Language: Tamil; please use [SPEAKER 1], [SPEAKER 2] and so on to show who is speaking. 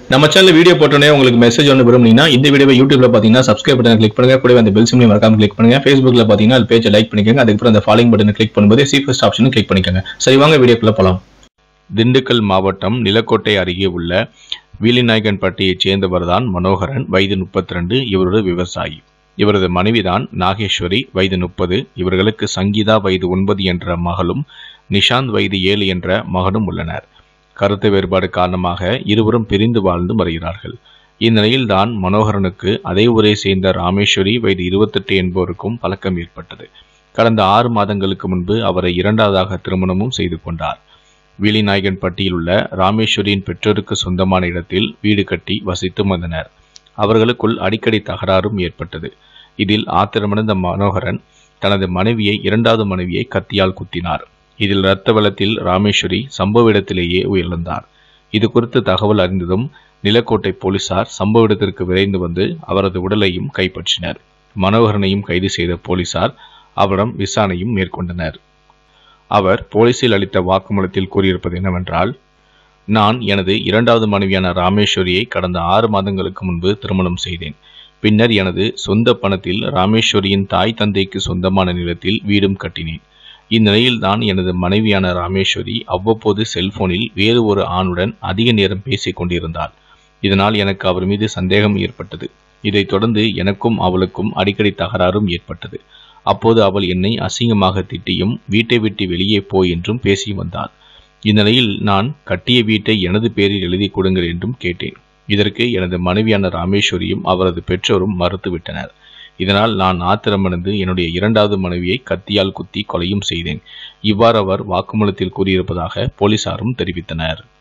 [SPEAKER 1] நம்ம சேனல் வீடியோ போட்டோன்னே உங்களுக்கு மெசேஜ் ஒன்று விரும்புனீங்கன்னா இந்த வீடியோவை யூடியூப்ல பார்த்தீங்கன்னா சப்ஸ்கிரைப் பட்டன் கிளிக் பண்ணுங்க கூடவே அந்த பெல் சிம்லையும் மறக்காம கிளிக் பண்ணுங்க ஃபேஸ்புக்ல பார்த்தீங்கன்னா அது பேஜை லைக் பண்ணிக்கோங்க அதுக்கப்புறம் அந்த ஃபாலோயிங் பட்டனை கிளிக் பண்ணும்போது சி ஃபர்ஸ்ட் ஆப்ஷனும் கிளிக் பண்ணிக்கோங்க சரி வாங்க வீடியோக்குள்ள போலாம் திண்டுக்கல் மாவட்டம் நிலக்கோட்டை அருகே உள்ள வீலிநாயக்கன்பட்டியைச் சேர்ந்தவர்தான் மனோகரன் வயது முப்பத்தி ரெண்டு இவரது விவசாயி இவரது மனைவிதான் நாகேஸ்வரி வயது முப்பது இவர்களுக்கு சங்கீதா வயது ஒன்பது என்ற மகளும் நிஷாந்த் வயது ஏழு என்ற மகனும் உள்ளனர் கருத்து வேறுபாடு காரணமாக இருவரும் பிரிந்து வாழ்ந்து வருகிறார்கள் இந்நிலையில்தான் மனோகரனுக்கு அதே ஊரை சேர்ந்த ராமேஸ்வரி வயது இருபத்தெட்டு என்பவருக்கும் பழக்கம் ஏற்பட்டது கடந்த ஆறு மாதங்களுக்கு முன்பு அவரை இரண்டாவதாக திருமணமும் செய்து கொண்டார் வீலிநாயகன்பட்டியில் உள்ள ராமேஸ்வரியின் பெற்றோருக்கு சொந்தமான இடத்தில் வீடு கட்டி வசித்து வந்தனர் அவர்களுக்குள் அடிக்கடி தகராறும் ஏற்பட்டது இதில் ஆத்திரமடைந்த மனோகரன் தனது மனைவியை இரண்டாவது மனைவியை கத்தியால் குத்தினார் இதில் இரத்த வெள்ளத்தில் ராமேஸ்வரி சம்பவ இடத்திலேயே உயிரிழந்தார் இது குறித்து தகவல் அறிந்ததும் நிலக்கோட்டை போலீசார் சம்பவ இடத்திற்கு விரைந்து வந்து அவரது உடலையும் கைப்பற்றினர் மனோகரனையும் கைது செய்த போலீசார் அவரிடம் விசாரணையும் மேற்கொண்டனர் அவர் போலீசில் அளித்த வாக்குமூலத்தில் கூறியிருப்பது என்னவென்றால் நான் எனது இரண்டாவது மனைவியான ராமேஸ்வரியை கடந்த ஆறு மாதங்களுக்கு முன்பு திருமணம் செய்தேன் பின்னர் எனது சொந்த பணத்தில் ராமேஸ்வரியின் தாய் தந்தைக்கு சொந்தமான நிலத்தில் வீடும் கட்டினேன் இந்நிலையில் தான் எனது மனைவியான ராமேஸ்வரி அவ்வப்போது செல்போனில் வேறு ஒரு ஆணுடன் அதிக நேரம் பேசிக் கொண்டிருந்தாள் இதனால் எனக்கு அவர் மீது சந்தேகம் ஏற்பட்டது இதைத் தொடர்ந்து எனக்கும் அவளுக்கும் அடிக்கடி தகராறும் ஏற்பட்டது அப்போது அவள் என்னை அசிங்கமாக திட்டியும் வீட்டை விட்டு வெளியே போ என்றும் பேசி வந்தாள் இந்நிலையில் நான் கட்டிய வீட்டை எனது பேரில் எழுதி கொடுங்கள் என்றும் கேட்டேன் இதற்கு எனது மனைவியான ராமேஸ்வரியும் அவரது பெற்றோரும் மறுத்துவிட்டனர் இதனால் நான் ஆத்திரமடைந்து என்னுடைய இரண்டாவது மனைவியை கத்தியால் குத்தி கொலையும் செய்தேன் இவ்வாறு அவர் வாக்குமூலத்தில் கூறியிருப்பதாக போலீசாரும் தெரிவித்தனர்